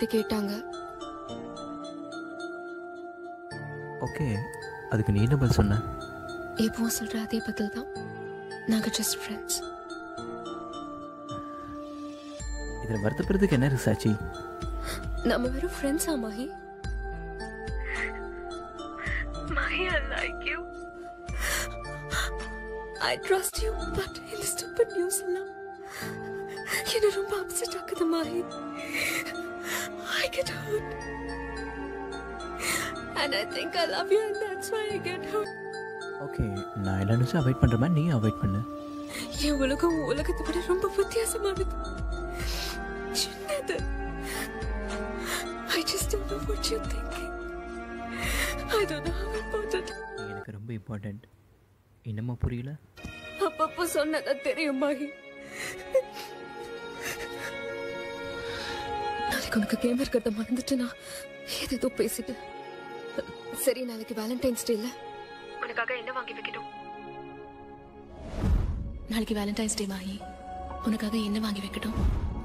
பத்தி கேட்டாங்க ஓகே அதுக்கு நீ என்ன பதில் சொன்ன எப்பவும் சொல்ற அதே பதில் தான் நாங்க ஜஸ்ட் ஃப்ரெண்ட்ஸ் இதில் வருத்தப்படுறதுக்கு என்ன இருக்கு சாச்சி நம்ம வெறும் ஃப்ரெண்ட்ஸா Mahi Mahi I like you I trust you but இந்த ஸ்டூபிட் நியூஸ் எல்லாம் என்ன ரொம்ப அப்செட் ஆக்குது Mahi I get hurt And I think I love you and that's why I get hurt. Okay நான் என்ன நினச்சி அவாய்ட் பண்ணுற மாதிரி நீ அவாய்ட் பண்ணு என் உலகம் உன் உலகத்தை விட ரொம்ப வித்தியாசமானது சின்னது I just don't know what you're thinking. I don't know how important. நீ எனக்கு ரொம்ப இம்பார்ட்டண்ட் இன்னமா புரியல அப்பப்போ சொன்னதா தெரியும் மகி நாளைக்கு உனக்கு கேம் இருக்கிறத மறந்துட்டு நான் ஏதேதோ பேசிட்டு சரி நாளைக்கு வேலண்டைன்ஸ் டே இல்ல உனக்காக என்ன வாங்கி வைக்கட்டும் நாளைக்கு வேலண்டைன்ஸ் டே மாஹி உனக்காக என்ன வாங்கி வைக்கட்டும்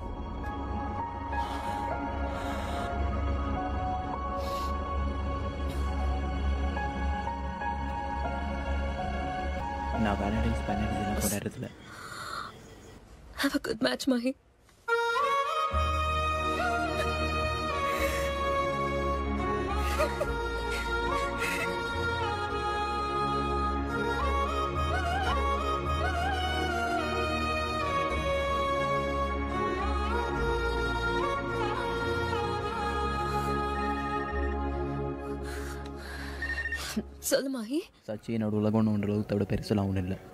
நான் வேலண்டைன்ஸ் பேனர் இதெல்லாம் கொண்டாடுறதுல Have a good match, Mahi. சொல்லு மாஹி சாச்சி என்னோட உலகம் ஒன்ற அளவுக்கு விட பெருசெல்லாம் ஒன்றும் இல்லை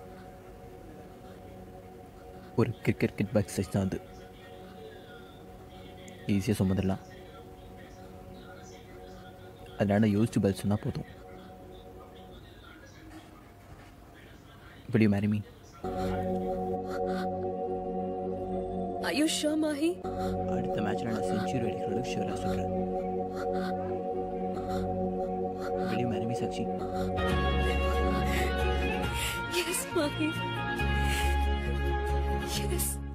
ஒரு கிரிக்கெட் கிட் பேக் சைஸ் தான் அது ஈஸியாக சுமந்துடலாம் அதனால யோசிச்சு பதில் சொன்னால் போதும் இப்படி marry me Are you sure, Mahi? அடுத்த மேட்ச்சில் நான் செஞ்சுரி அடிக்கிற அளவுக்கு ஷூராக சொல்கிறேன் இப்படி marry me Sachi Yes, Mahi. Yes.